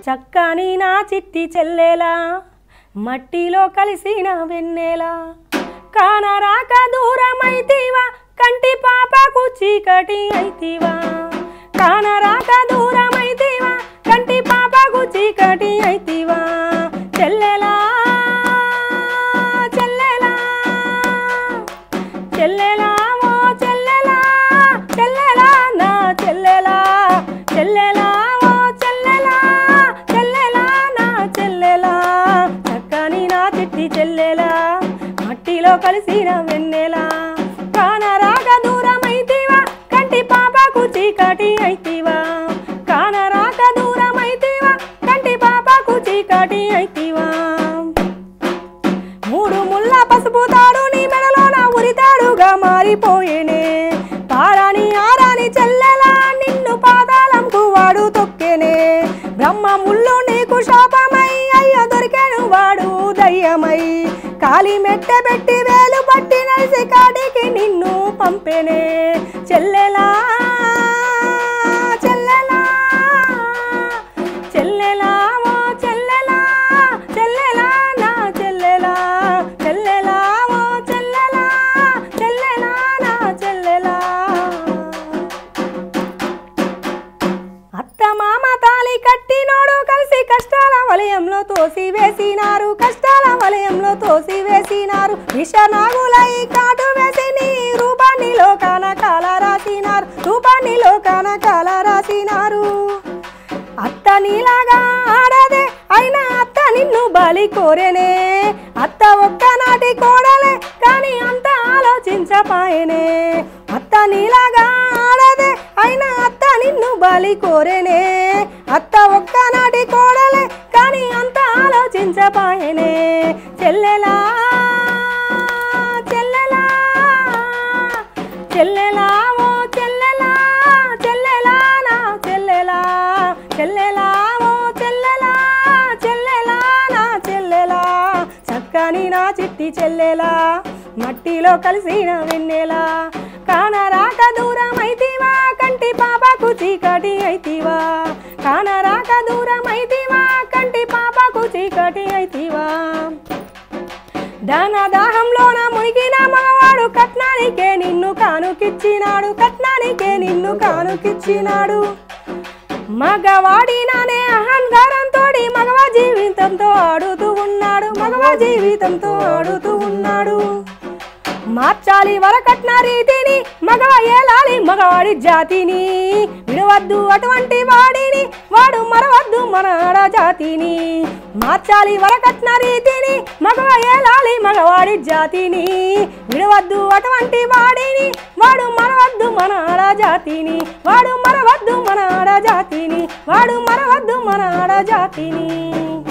చక్కని నా చిట్టి చెల్లెలా మట్టిలో కలిసిన వెన్నెలా కానరాక దూరమైతివా కంటి పాపకు చీకటి అయితివా కానరాక దూరమైతివా కంటి పాపకు చీకటి అయితివా చెల్లెలా చెల్లెలా చెల్లెలా ఓ చెల్లెలా చెల్లెలా నా చెల్లెలా చెల్లెలా ఓ చెల్లెలా చెల్లెలా నా చెల్లెలా చక్కని నా చిట్టి చెల్లెలా మట్టిలో కలిసిన వెన్నెలా కానరాక దూరమైతివా కంటి పాపకు చీకటి అయితివా కానరాక దూరమైతివా కంటి పాపకు చీకటి అయితివా మూడు ముళ్ళ పసుపు తాడు నీ మెడలో నా ఉరితాడుగా మారిపోయేనే పారాని ఆరాని చెల్లెలా నిన్ను పాదాలంకు వాడు తొక్కేనే బ్రహ్మ ముళ్ళు నీకు శాపమై అయ్య దొరికాను వాడు దయ్యమై కాలి మెట్టె పెట్టి వేలు పట్టి నలిసి కాడికి నిన్ను పంపేనే చెల్లెలా చెల్లెలా చెల్లెలా ఓ చెల్లెలా చెల్లెలా నా చెల్లెలా చెల్లెలా ఓ చెల్లెలా చెల్లెలా నా చెల్లెలా అత్త మామ తాలి కట్టినోడు కలిసి కష్టాల వలయంలో తోసి వేసినారు కష్టాల వలయంలో తోసి వేసినారు విషనాగులై కాటు వేసి నీ రూపాన్ని లోకాన కాల రాసినారు రూపాన్ని లోకాన కాల రాసినారు అత్త నీలాగా ఆడదే అయినా అత్త నిన్ను బలి కోరేనే అత్త ఒక్కనాటి కోడలే కానీ అంత ఆలోచించపాయనే అత్త నీలాగా ఆడదే అయినా అత్త నిన్ను బలి కోరేనే అత్త ఒక్కనాటి కోడలే కానీ అంత ఆలోచించపాయనే చెల్లెలా చెల్లెలా చెల్లెలా ఓ చెల్లెలా చెల్లెలా నా చెల్లెలా చెల్లెలా ఓ చెల్లెలా చెల్లెలా నా చెల్లెలా చక్కని నా చిట్టి చెల్లెలా మట్టిలో కలిసిన వెన్నెలా కానరాక దూరం అయితివా కంటి పాపకు చీకటి అయితివా కానరాక దూరం అయితివా కంటి పాపకు చీకటి అయితివా దాన దాహంలోన మునిగిన మగవాడు కట్నానికే నిన్ను కానుకిచ్చినాడు కట్నానికే నిన్ను కానుకిచ్చినాడు మగవాడినానే అహంకారంతో మగవ జీవితంతో ఆడుతూ ఉన్నాడు మగవ జీవితంతో ఆడుతూ ఉన్నాడు మార్చాలి వరకట్న రీతిని మగవ ఏలాలి మగవాడి జాతిని విడవద్దు అటువంటి వాడిని వాడు మరవద్దు మన ఆడ జాతిని మార్చాలి వరకట్న రీతిని మగవ ఏలాలి మగవాడి జాతిని విడవద్దు అటువంటి వాడిని వాడు మరవద్దు మన ఆడ జాతిని వాడు మరవద్దు మన ఆడ జాతిని వాడు మరవద్దు మన ఆడ జాతిని